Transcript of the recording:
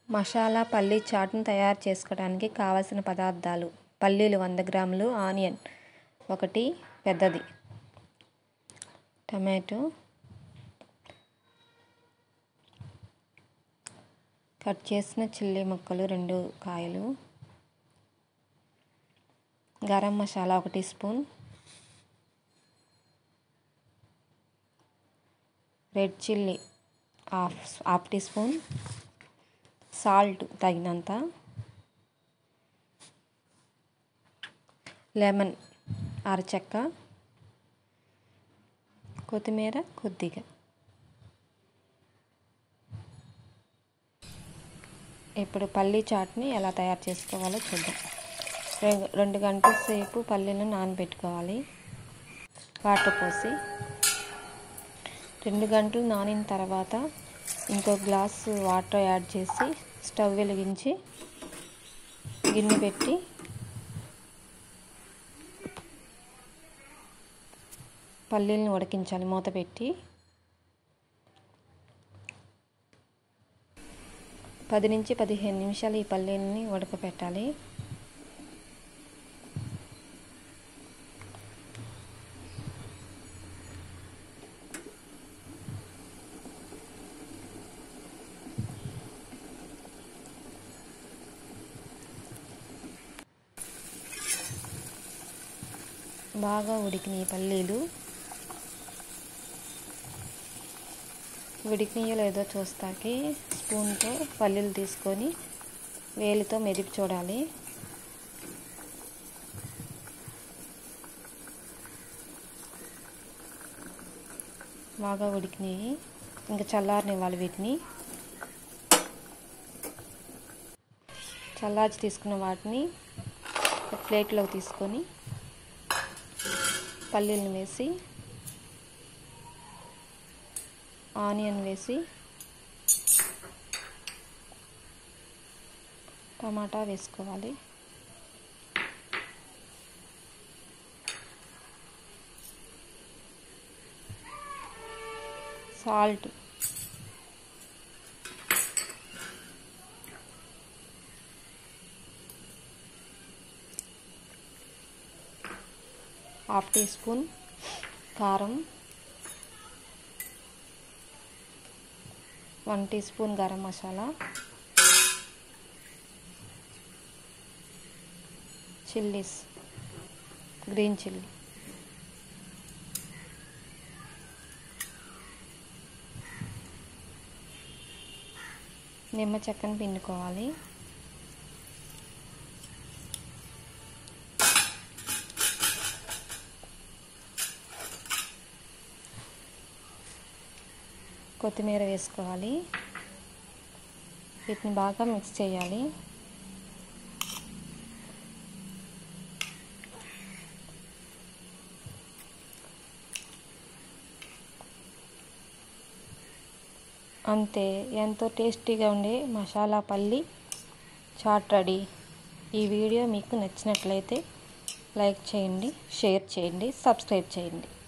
మసాలా పల్లీ చాట్ని తయారు చేసుకోవడానికి కావలసిన పదార్థాలు పల్లీలు వంద గ్రాములు ఆనియన్ ఒకటి పెద్దది టమాటో కట్ చేసిన చిల్లీ ముక్కలు రెండు కాయలు గరం మసాలా ఒక teaspoon red chilli half half teaspoon salt తగినంత లెమన్ అరచెక్క కొత్తిమీర కొద్దిగా ఇప్పుడు పల్లీ చాట్ని ఎలా తయారు చేసుకోవాలో చూద్దాం రెండు గంటల సేపు పల్లీలను నానబెట్టుకోవాలి వాటర్ పోసి రెండు గంటలు నానిన తర్వాత ఇంకో గ్లాస్ వాటర్ యాడ్ చేసి స్టవ్ వెలిగించి గిన్నె పెట్టి పల్లీలను ఉడికించాలి మూత పెట్టి పది నుంచి పదిహేను నిమిషాలు ఈ పల్లీలని ఉడకపెట్టాలి బాగా ఉడికినాయి పల్లీలు ఉడికినాయో లేదో చూస్తాకి స్పూన్తో పల్లీలు తీసుకొని వేలితో మెదిపి చూడాలి బాగా ఉడికినాయి ఇంకా చల్లారనివ్వాలి వీటిని చల్లార్చి తీసుకున్న వాటిని ప్లేట్లోకి తీసుకొని పల్లీలను వేసి ఆనియన్ వేసి టమాటా వేసుకోవాలి సాల్ట్ హాఫ్ టీ స్పూన్ కారం one teaspoon garam masala chillies green chilli నిమ్మ చెక్కను పిండుకోవాలి కొత్తిమీర వేసుకోవాలి వీటిని బాగా మిక్స్ చేయాలి అంతే ఎంతో టేస్టీగా ఉండే మసాలా పల్లి చాట్ రెడీ ఈ వీడియో మీకు నచ్చినట్లయితే లైక్ చేయండి షేర్ చేయండి సబ్స్క్రైబ్ చేయండి